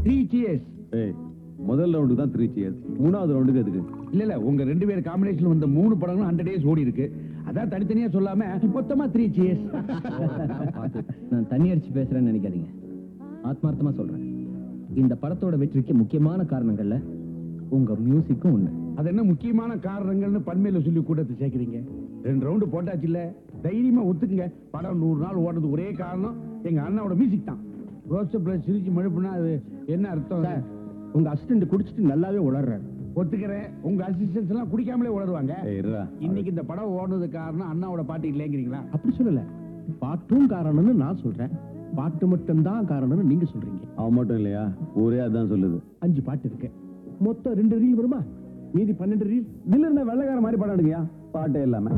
three cheers ஏய் முதல் ரவுண்டுக்கு தான் த்ரீ சியர்ஸ் மூணாவது ரவுண்டுக்கு எதுக்கு இல்ல இல்ல உங்க ரெண்டு பேர் காம்பினேஷன் வந்த மூணு படங்களும் ஹண்ட்ரட் டேஸ் ஓடி இருக்கு அதான் தனித்தனியா சொல்லாம மொத்தமா த்ரீ சியர்ஸ் நான் தண்ணி அடிச்சு பேசுறேன்னு நினைக்காதீங்க ஆத்மார்த்தமா சொல்றேன் இந்த படத்தோட வெற்றிக்கு முக்கியமான காரணங்கள்ல உங்க மியூசிக்கும் ஒண்ணு அது என்ன முக்கியமான காரணங்கள்னு பன்மையில சொல்லி கூட்டத்தை சேர்க்கிறீங்க ரெண்டு ரவுண்டு போட்டாச்சு இல்ல தைரியமா ஒத்துக்குங்க படம் நூறு நாள் ஓடுறது ஒரே காரணம் எங்க அண்ணாவோட மியூசிக் தான் ரோஸ்ட் பிளஸ் சிரிச்சு மழுப்புனா அது என்ன அர்த்தம் உங்க அசிஸ்டன்ட் குடிச்சிட்டு நல்லாவே உளர்றாரு ஒத்துக்கிறேன் உங்க அசிஸ்டன்ஸ் எல்லாம் குடிக்காமலே உணருவாங்க ஏய் இருடா இன்னைக்கு இந்த படம் ஓடுனது காரணம் அண்ணாவோட பாட்டு இல்லைங்கிறீங்களா அப்படி சொல்லல பாட்டும் காரணம்னு நான் சொல்றேன் பாட்டு மட்டும்தான் காரணம்னு நீங்க சொல்றீங்க அவன் மட்டும் இல்லையா ஊரே அதான் சொல்லுது அஞ்சு பாட்டு இருக்கு மொத்தம் ரெண்டு ரீல் வருமா மீதி பன்னெண்டு ரீல் இதுல இருந்த வெள்ளக்கார மாதிரி படம் எடுங்கயா பாட்டே இல்லாம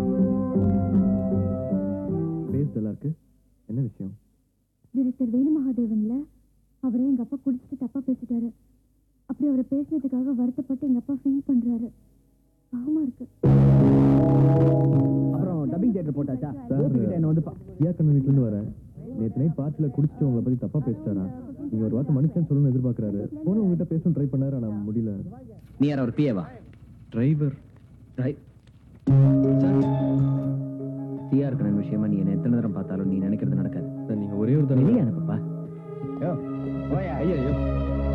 பேசுதலா இருக்கு என்ன விஷயம் டைரக்டர் வேணு மகாதேவன்ல அவரே எங்க அப்பா குடிச்சிட்டு தப்பா பேசிட்டாரு அப்படி அவரை பேசினதுக்காக வருத்தப்பட்டு எங்க அப்பா ஃபீல் பண்றாரு பாவமா இருக்கு அப்புறம் டப்பிங் தியேட்டர் போட்டாச்சா கோபிகிட்ட என்ன வந்து ஐயாக்கண்ணன் வீட்டுல இருந்து வரேன் நேத்து நைட் பார்ட்டில குடிச்சிட்டு உங்களை பத்தி தப்பா பேசிட்டாரா நீங்க ஒரு வார்த்தை மனுஷன் சொல்லணும்னு எதிர்பார்க்கறாரு போன உங்ககிட்ட பேசணும் ட்ரை பண்ணாரு ஆனா முடியல நீ யார் அவர் பிஏவா டிரைவர் ரைட் சிஆர் கண்ணன் விஷயமா நீ என்ன எத்தனை தரம் பார்த்தாலும் நீ நினைக்கிறது நடக்காது சார் நீங்க ஒரே ஒரு தடவை வெளியே அனுப்பப்பா ஐயோ